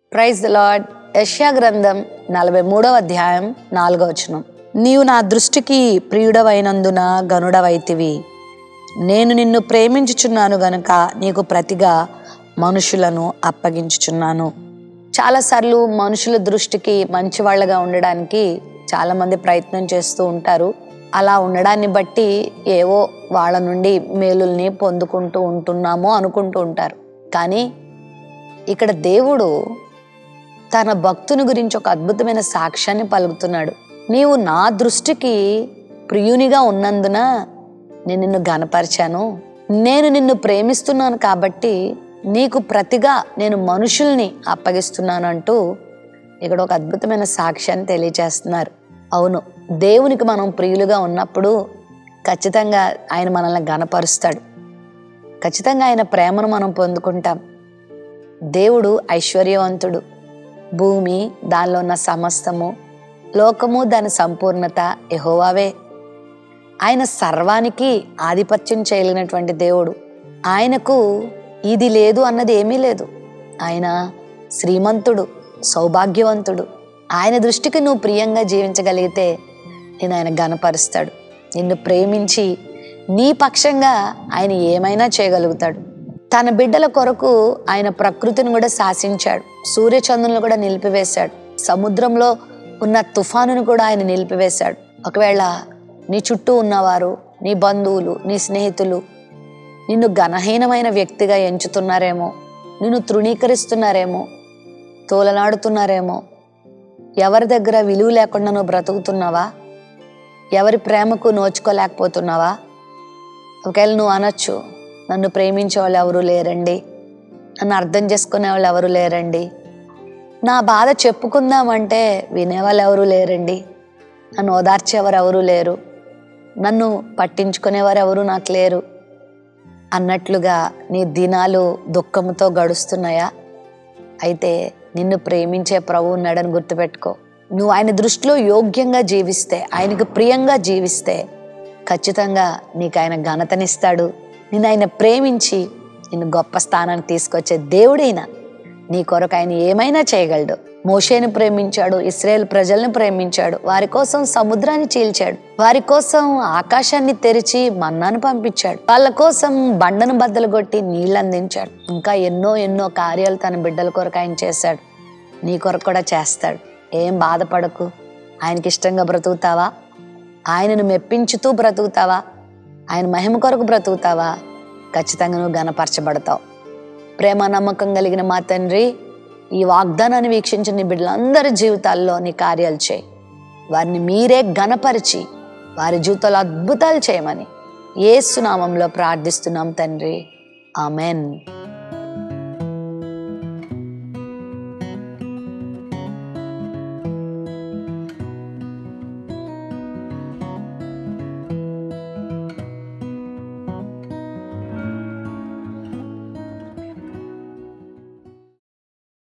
praise the lord యష్యా గ్రంథం నలభై మూడవ అధ్యాయం నాలుగవ వచనం నీవు నా దృష్టికి ప్రియుడవైనందున గనుడవైతివి నేను నిన్ను ప్రేమించుచున్నాను గనుక నీకు ప్రతిగా మనుషులను అప్పగించుచున్నాను చాలాసార్లు మనుషుల దృష్టికి మంచి వాళ్ళగా ఉండడానికి చాలామంది ప్రయత్నం చేస్తూ ఉంటారు అలా ఉండడాన్ని బట్టి ఏవో వాళ్ళ నుండి మేలుల్ని పొందుకుంటూ ఉంటున్నామో అనుకుంటూ ఉంటారు కానీ ఇక్కడ దేవుడు తన భక్తుని గురించి ఒక అద్భుతమైన సాక్ష్యాన్ని పలుకుతున్నాడు నీవు నా దృష్టికి ప్రియునిగా ఉన్నందున నేను నిన్ను గనపరిచాను నేను నిన్ను ప్రేమిస్తున్నాను కాబట్టి నీకు ప్రతిగా నేను మనుషుల్ని అప్పగిస్తున్నాను అంటూ ఇక్కడ ఒక అద్భుతమైన సాక్ష్యాన్ని తెలియజేస్తున్నారు అవును దేవునికి మనం ప్రియులుగా ఉన్నప్పుడు ఖచ్చితంగా ఆయన మనల్ని గనపరుస్తాడు ఖచ్చితంగా ఆయన ప్రేమను మనం పొందుకుంటాం దేవుడు ఐశ్వర్యవంతుడు భూమి దానిలో ఉన్న సమస్తము లోకము దాని సంపూర్ణత ఎహోవావే ఆయన సర్వానికి ఆధిపత్యం చేయలేనటువంటి దేవుడు ఆయనకు ఇది లేదు అన్నది ఏమీ లేదు ఆయన శ్రీమంతుడు సౌభాగ్యవంతుడు ఆయన దృష్టికి నువ్వు ప్రియంగా జీవించగలిగితే నేను ఆయన గనపరుస్తాడు నిన్ను ప్రేమించి నీ పక్షంగా ఆయన ఏమైనా చేయగలుగుతాడు తన బిడ్డల కొరకు ఆయన ప్రకృతిని కూడా శాసించాడు సూర్యచంద్రులను కూడా నిలిపివేశాడు సముద్రంలో ఉన్న తుఫానును కూడా ఆయన నిలిపివేశాడు ఒకవేళ నీ చుట్టూ ఉన్నవారు నీ బంధువులు నీ స్నేహితులు నిన్ను ఘనహీనమైన వ్యక్తిగా ఎంచుతున్నారేమో నిన్ను తృణీకరిస్తున్నారేమో తోలనాడుతున్నారేమో ఎవరి దగ్గర విలువ లేకుండా నువ్వు బ్రతుకుతున్నావా ఎవరి ప్రేమకు నోచుకోలేకపోతున్నావా ఒకవేళ నువ్వు అనొచ్చు నన్ను ప్రేమించే వాళ్ళు ఎవరు లేరండి నన్ను అర్థం చేసుకునే వాళ్ళు ఎవరు లేరండి నా బాధ చెప్పుకుందామంటే వినేవాళ్ళు ఎవరు లేరండి నన్ను ఓదార్చేవారు ఎవరు లేరు నన్ను పట్టించుకునేవారు ఎవరు నాకు లేరు అన్నట్లుగా నీ దినాలు దుఃఖంతో గడుస్తున్నాయా అయితే నిన్ను ప్రేమించే ప్రభు ఉన్నాడని గుర్తుపెట్టుకో నువ్వు ఆయన దృష్టిలో యోగ్యంగా జీవిస్తే ఆయనకు ప్రియంగా జీవిస్తే ఖచ్చితంగా నీకు ఆయన ఘనతనిస్తాడు నిన్ను ఆయన ప్రేమించి నిన్ను గొప్ప స్థానానికి తీసుకొచ్చే దేవుడైనా నీ కొరకు ఆయన ఏమైనా చేయగలడు మోషేని ప్రేమించాడు ఇస్రాయేల్ ప్రజల్ని ప్రేమించాడు వారి కోసం సముద్రాన్ని చీల్చాడు వారి కోసం ఆకాశాన్ని తెరిచి మన్నాను పంపించాడు వాళ్ళ కోసం బండను బద్దలు కొట్టి నీళ్ళు అందించాడు ఇంకా ఎన్నో ఎన్నో కార్యాలు తన బిడ్డల కొరకు ఆయన చేశాడు నీ కొరకు కూడా చేస్తాడు ఏం బాధపడకు ఆయనకి ఇష్టంగా బ్రతుకుతావా ఆయనను మెప్పించుతూ బ్రతుకుతావా ఆయన మహిమ కొరకు బ్రతుకుతావా ఖచ్చితంగా నువ్వు గనపరచబడతావు ప్రేమ నమ్మకం కలిగిన మా తండ్రి ఈ వాగ్దానాన్ని వీక్షించిన నీ బిడ్డలందరి జీవితాల్లో నీ కార్యాలు చేయి వారిని మీరే గనపరిచి వారి జీవితాల్లో అద్భుతాలు చేయమని ఏసునామంలో ప్రార్థిస్తున్నాం తండ్రి ఆమెన్